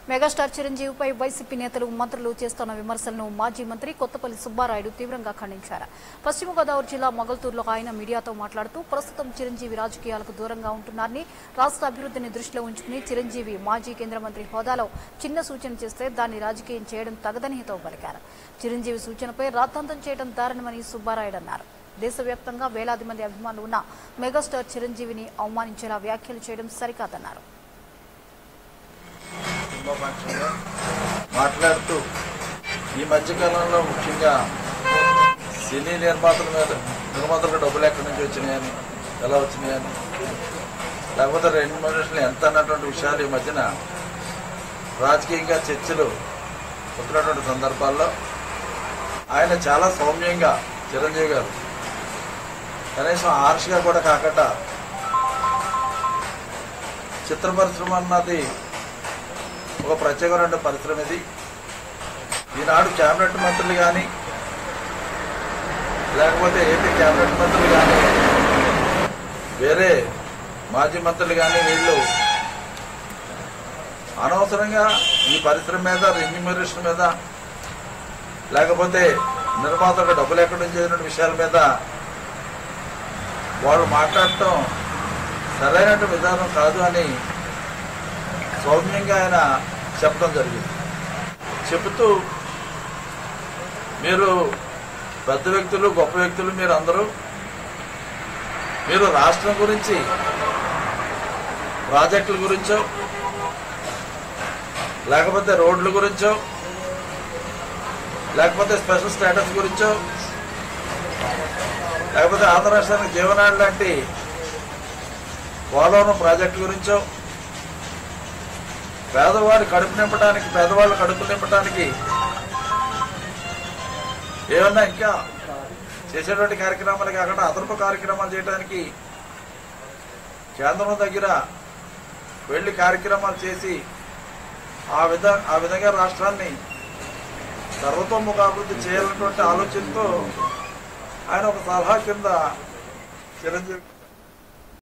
megastar చిరంజీవిపై YCP నేతలు మంత్రులు చేస్తున్న విమర్శలను మాజీ మంత్రి కొత్తపల్లి సుబ్బారాయుడు తీవ్రంగా ఖండించారు పశ్చిమ గోదావరి జిల్లా మొగల్తూరులో ఆయన మీడియాతో మాట్లాడుతూ ప్రస్తుతం చిరంజీవి రాజకీయాలకు దూరంగా ఉంటున్నారని రాష్ట్ర అభివృద్ధిని దృష్టిలో ఉంచుకుని చిరంజీవి మాజీ కేంద్ర మంత్రి హోదాలో చిన్న సూచన చేస్తే దాన్ని రాజకీయం చేయడం తగదని హితవు పలికారు చిరంజీవి సూచనపై రాద్ధాంతం చేయడం దారుణమని సుబ్బారాయుడు అన్నారు దేశవ్యాప్తంగా వేలాది మంది అభిమానులు ఉన్న మెగాస్టార్ చిరంజీవిని అవమానించేలా వ్యాఖ్యలు చేయడం సరికాదన్నారు కుంభపక్షంలో మాట్లాడుతూ ఈ మధ్యకాలంలో ముఖ్యంగా సినీ నిర్మాతల మీద నిర్మాతలకు డబ్బులు ఎక్కడి నుంచి వచ్చినాయని ఎలా వచ్చినాయని లేకపోతే రెమ్యునరేషన్ ఎంత అన్నటువంటి విషయాలు ఈ మధ్యన రాజకీయంగా చర్చలు వచ్చినటువంటి సందర్భాల్లో ఆయన చాలా సౌమ్యంగా చిరంజీవి గారు కనీసం హార్ష్గా కూడా కాకుండా చిత్ర పరిశ్రమ అన్నది ఒక ప్రత్యేకమైన పరిశ్రమ ఇది ఈనాడు కేబినెట్ మంత్రులు కానీ లేకపోతే ఏపీ కేబినెట్ మంత్రులు కానీ వేరే మాజీ మంత్రులు కానీ వీళ్ళు అనవసరంగా ఈ పరిశ్రమ మీద రెన్యూమరేషన్ మీద లేకపోతే నిర్మాతలకు డబ్బులు ఎక్కడి నుంచి వచ్చిన విషయాల మీద వాళ్ళు మాట్లాడటం సరైన విధానం కాదు అని సౌమ్యంగా ఆయన చెప్పడం జరిగింది చెబుతూ మీరు పెద్ద వ్యక్తులు గొప్ప వ్యక్తులు మీరు అందరూ మీరు రాష్ట్రం గురించి ప్రాజెక్టుల గురించో లేకపోతే రోడ్ల గురించో లేకపోతే స్పెషల్ స్టేటస్ గురించో లేకపోతే ఆంధ్ర రాష్ట్రానికి జీవనాడు లాంటి పోలవరం ప్రాజెక్టు గురించో పేదవాడి కడుపు నింపడానికి పేదవాళ్ళ కడుపు నింపడానికి ఏమన్నా ఇంకా చేసేటువంటి కార్యక్రమాలు కాకుండా అదనపు కార్యక్రమాలు చేయడానికి కేంద్రం దగ్గర వెళ్ళి కార్యక్రమాలు చేసి ఆ విధ ఆ విధంగా రాష్ట్రాన్ని సర్వతోముఖ అభివృద్ధి చేయాలన్నటువంటి ఆలోచనతో ఆయన ఒక సలహా కింద చిరంజీవి